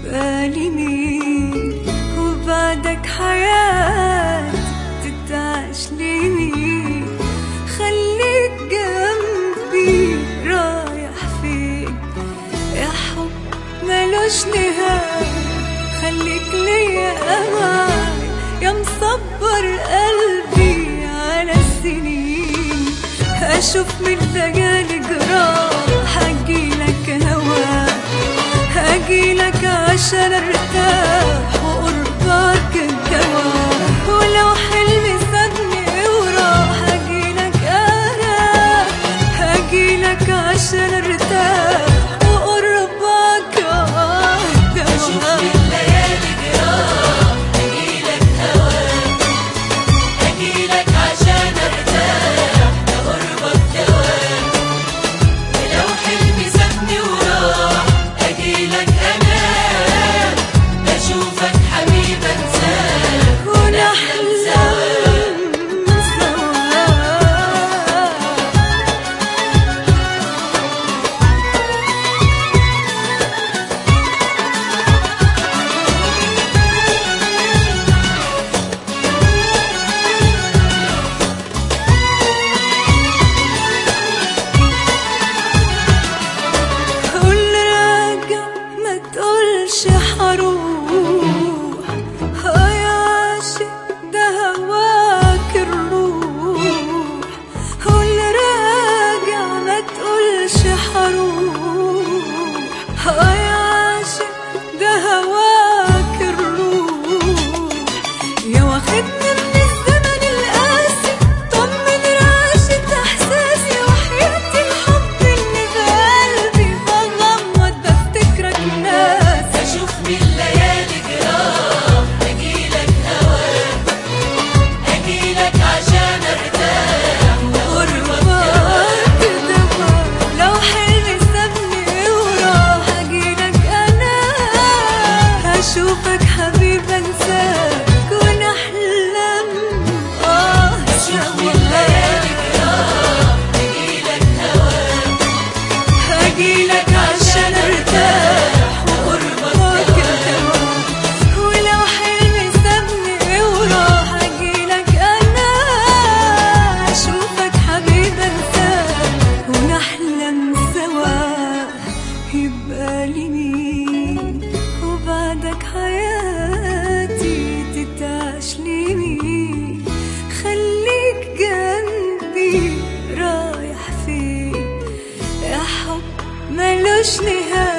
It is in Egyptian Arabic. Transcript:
يبقى لي مين وبعدك حياتي تتعاش لي مين خليك جنبي رايح فين يا حب ملوش نهاية خليك ليا أمان يا مصبر قلبي على السنين أشوف من ليالي جراح أجيلك هواك أجيلك عشان أرتاح وقربك الدواء ولو حلمي سابني وراح أجيلك أنا أجيلك عشان أرتاح وقربك أشوف الدواء الليالي جراح أجيلك هواك أجيلك عشان أرتاح لقربك دواك ولو حلمي سابني وراح أجيلك أنا أشوفك حبيب أنساك ونحلم سوا ونحلم سوا قول راجع ما تقولش حروح ها يا عاشق ده هواك الروح قول راجع ما تقولش حروح ها يا عاشق ده هواك الروح يا واخدني من الزمن القاسي طمن رعشة احساسي وحياتي الحب اللي بقلبي بغمض بفتكرك ناس أشوف من الليالي جراح أجيلك هواك أجيلك عشان أرتاح قربك دوا لو حلمي سابني وراح اجيلك انا اشوفك حبيب انساك ونحلم اه أشوف من الليالي جراح أجيلك هواك اجيلك عشان ارتاح وقربك الهوا ولو حلمي سابني وراح اجيلك انا اشوفك حبيب انساك ونحلم سوا يبقى لي مين وبعدك حياتي تتعاش لي مين خليك جنبي رايح فين يا حب ملوش نهاية